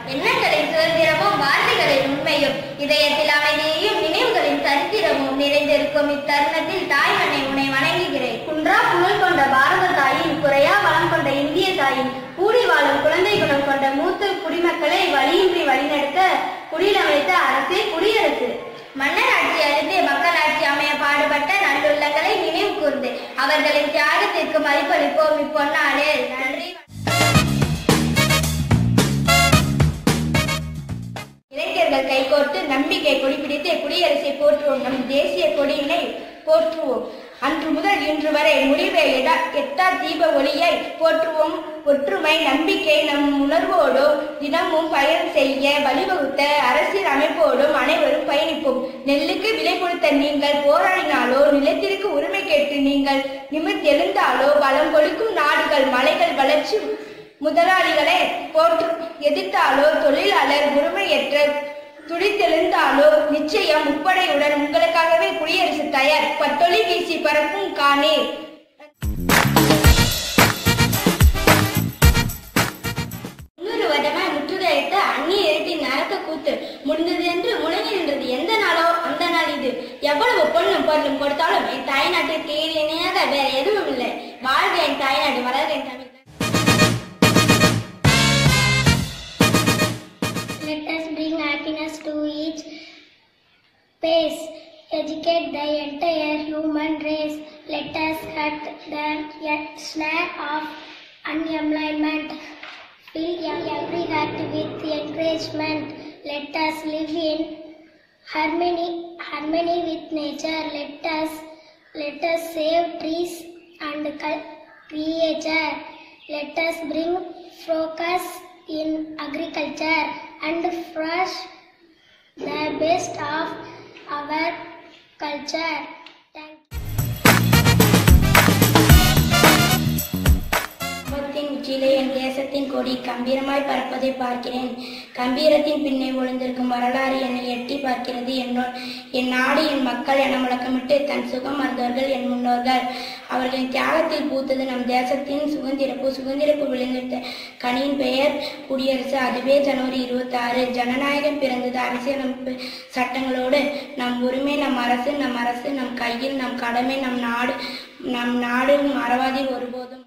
எண்ணங்களின் சுதந்திரமும் வார்த்தைகளின் உண்மையும் இதயத்தில் அமைதியையும் நினைவுகளின் சரித்திரமும் நிறைந்திருக்கும் இத்தருணத்தில் தாய்மனை உன்னை வணங்குகிறேன் குன்றா புகழ் கொண்ட பாரத தாயின் குறையா வளம் கொண்ட இந்திய தாயின் கூடி வாழும் குழந்தை குணம் கொண்ட மூத்த குடிமக்களை வழியின்றி வழிநடத்த குடியமைத்த அரசே குடியரசு மன்னர் ஆட்சி அழிந்து மக்களாட்சி அமைய பாடுபட்ட நல்லுள்ளங்களை நினைவு கூர்ந்து அவர்களின் தியாகத்திற்கு மதிப்பளிப்போம் இப்பொன்னாடு நன்றி இளைஞர்கள் கைகோர்த்து நம்பிக்கை கொடிபிடித்து குடியரசை போற்றுவோம் நம் தேசிய கொடியினை போற்றுவோம் அன்று முதல் இன்று வரை முடிவை எடா எட்டா தீப ஒளியை போற்றுவோம் ஒற்றுமை நம்பிக்கை நம் உணர்வோடும் தினமும் பயணம் செய்ய வழிவகுத்த அரசியல் அமைப்போடும் அனைவரும் பயணிப்போம் நெல்லுக்கு விலை கொடுத்த நீங்கள் போராடினாலோ நிலத்திற்கு உரிமை கேட்டு நீங்கள் நிமிர்ந்தெழுந்தாலோ பலம் கொளிக்கும் நாடுகள் மலைகள் வளர்ச்சி முதலாளிகளை போற்று எதிர்த்தாலோ தொழிலாளர் உரிமையற்ற துடித்தெழுந்தாலோ நிச்சயம் முப்படையுடன் உங்களுக்காகவே குடியரசு தயார் பட்டொலி வீசி பறக்கும் காணே முன்னூறு வருடமாய் முற்றுகையிட்ட அந்நிய இருட்டின் நரக்க கூத்து முடிந்தது என்று முழங்கி நின்றது எந்த நாளோ அந்த நாள் இது எவ்வளவு பொண்ணும் பொருளும் கொடுத்தாலும் என் தாய்நாட்டிற்கு ஈடு இணையாக வேற எதுவும் இல்லை வாழ்க என் தாய்நாடு வளர்க என் Tamil Let us bring happiness to each pace. Educate the entire human race. Let us cut the yet snare of unemployment. Fill every heart with encouragement. Let us live in harmony, harmony with nature. Let us let us save trees and cul- creature. Let us bring focus in agriculture and fresh the best of our culture. Thank கம்பத்தின் உச்சியிலே என் தேசத்தின் கொடி கம்பீரமாய் பறப்பதை பார்க்கிறேன் கம்பீரத்தின் பின்னே ஒளிந்திருக்கும் வரலாறு என்னை எட்டி பார்க்கிறது என்னோட என் நாடு என் மக்கள் என முழக்கமிட்டு தன் சுகம் மறந்தவர்கள் என் முன்னோர்கள் அவர்களின் தியாகத்தில் பூத்தது நம் தேசத்தின் சுதந்திரப்பு சுதந்திரப்பு விளைந்திருந்த கனியின் பெயர் குடியரசு அதுவே ஜனவரி இருபத்தி ஆறு ஜனநாயகம் பிறந்தது அரசியலமைப்பு சட்டங்களோடு நம் உரிமை நம் அரசு நம் அரசு நம் கையில் நம் கடமை நம் நாடு நம் நாடு மறவாதி ஒருபோதும்